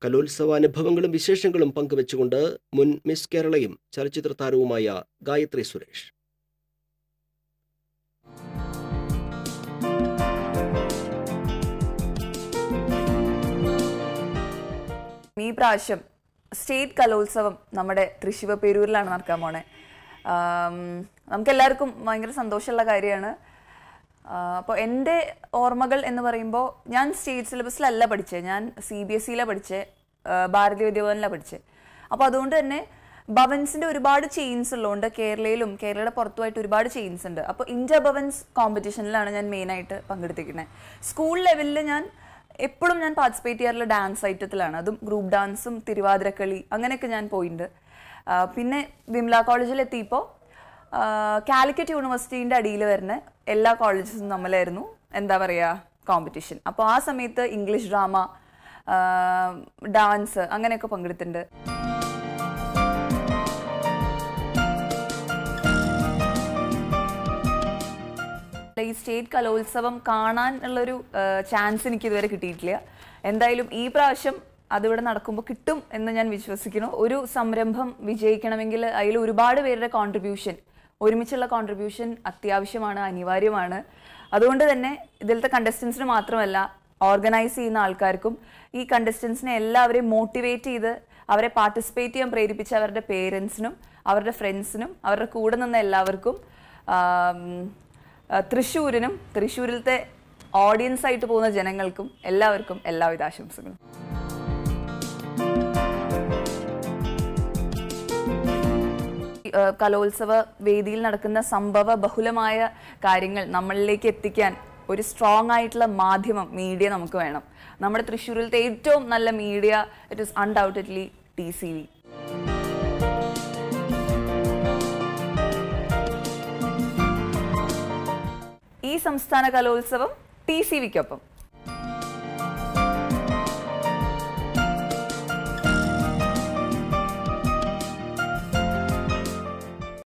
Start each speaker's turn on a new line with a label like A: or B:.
A: കലോത്സവാനുഭവങ്ങളും വിശേഷങ്ങളും പങ്കുവെച്ചുകൊണ്ട് മുൻ മിസ് കേരളയും ചലച്ചിത്ര താരവുമായ ഗായത്രി സുരേഷ്
B: ഈ പ്രാവശ്യം സ്റ്റേറ്റ് കലോത്സവം നമ്മുടെ തൃശ്ശിവ പേരൂരിലാണ് നടക്കാൻ പോണേ ആം, നമുക്കെല്ലാവർക്കും ഭയങ്കര സന്തോഷമുള്ള കാര്യമാണ് അപ്പോൾ എൻ്റെ ഓർമ്മകൾ എന്ന് പറയുമ്പോൾ ഞാൻ സ്റ്റേറ്റ് സിലബസിലല്ല പഠിച്ചത് ഞാൻ സി ബി എസ് സിയിലാണ് പഠിച്ചത് ഭാരതീയ വിദ്യാഭവനിലാണ് പഠിച്ചത് അപ്പോൾ അതുകൊണ്ട് തന്നെ ഭവൻസിൻ്റെ ഒരുപാട് ചെയിൻസ് ഉള്ളതുകൊണ്ട് കേരളയിലും കേരളയുടെ പുറത്തുമായിട്ട് ഒരുപാട് ചെയിൻസ് ഉണ്ട് അപ്പോൾ ഇന്ത്യ ഭവൻസ് കോമ്പറ്റീഷനിലാണ് ഞാൻ മെയിനായിട്ട് പങ്കെടുത്തിരിക്കുന്നത് സ്കൂൾ ലെവലിൽ ഞാൻ എപ്പോഴും ഞാൻ പാർട്ടിസിപ്പേറ്റ് ചെയ്യാറുള്ള ഡാൻസ് ഐറ്റത്തിലാണ് അതും ഗ്രൂപ്പ് ഡാൻസും തിരുവാതിരക്കളി അങ്ങനെയൊക്കെ ഞാൻ പോയിട്ടുണ്ട് ആ, പിന്നെ വിംല കോളേജിൽ എത്തിയപ്പോൾ കാലിക്കറ്റ് യൂണിവേഴ്സിറ്റീൻ്റെ അടിയിൽ വരുന്ന എല്ലാ കോളേജസും തമ്മിലായിരുന്നു എന്താ പറയുക കോമ്പറ്റീഷൻ അപ്പോൾ ആ സമയത്ത് ഇംഗ്ലീഷ് ഡ്രാമ ഡാൻസ് അങ്ങനെയൊക്കെ പങ്കെടുത്തിട്ടുണ്ട് ഈ സ്റ്റേറ്റ് കലോത്സവം കാണാൻ ഉള്ളൊരു ചാൻസ് എനിക്ക് ഇതുവരെ കിട്ടിയിട്ടില്ല എന്തായാലും ഈ പ്രാവശ്യം അതിവിടെ നടക്കുമ്പോൾ കിട്ടും എന്ന് ഞാൻ വിശ്വസിക്കുന്നു ഒരു സംരംഭം വിജയിക്കണമെങ്കിൽ അതിൽ ഒരുപാട് പേരുടെ കോൺട്രിബ്യൂഷൻ ഒരുമിച്ചുള്ള കോൺട്രിബ്യൂഷൻ അത്യാവശ്യമാണ് അനിവാര്യമാണ് അതുകൊണ്ട് തന്നെ ഇതിലത്തെ കണ്ടസ്റ്റൻസിന് മാത്രമല്ല ഓർഗനൈസ് ചെയ്യുന്ന ആൾക്കാർക്കും ഈ കണ്ടസ്റ്റൻസിനെ എല്ലാവരെയും മോട്ടിവേറ്റ് ചെയ്ത് അവരെ പാർട്ടിസിപ്പേറ്റ് ചെയ്യാൻ പ്രേരിപ്പിച്ച അവരുടെ പേരൻസിനും അവരുടെ ഫ്രണ്ട്സിനും അവരുടെ കൂടെ നിന്ന എല്ലാവർക്കും ആം, ആ, തൃശ്ശൂരിനും തൃശ്ശൂരിലത്തെ ഓഡിയൻസ് ആയിട്ട് പോകുന്ന ജനങ്ങൾക്കും എല്ലാവർക്കും എല്ലാവിധ ആശംസകളും ആ, കലോത്സവ വേദിയിൽ നടക്കുന്ന സംഭവ ബഹുലമായ കാര്യങ്ങൾ നമ്മളിലേക്ക് എത്തിക്കാൻ ഒരു സ്ട്രോങ് ആയിട്ടുള്ള മാധ്യമം മീഡിയ നമുക്ക് വേണം നമ്മുടെ തൃശ്ശൂരിലത്തെ ഏറ്റവും നല്ല media it is undoubtedly T C V ഈ സംസ്ഥാന കലോത്സവം ടി സി വിക്കൊപ്പം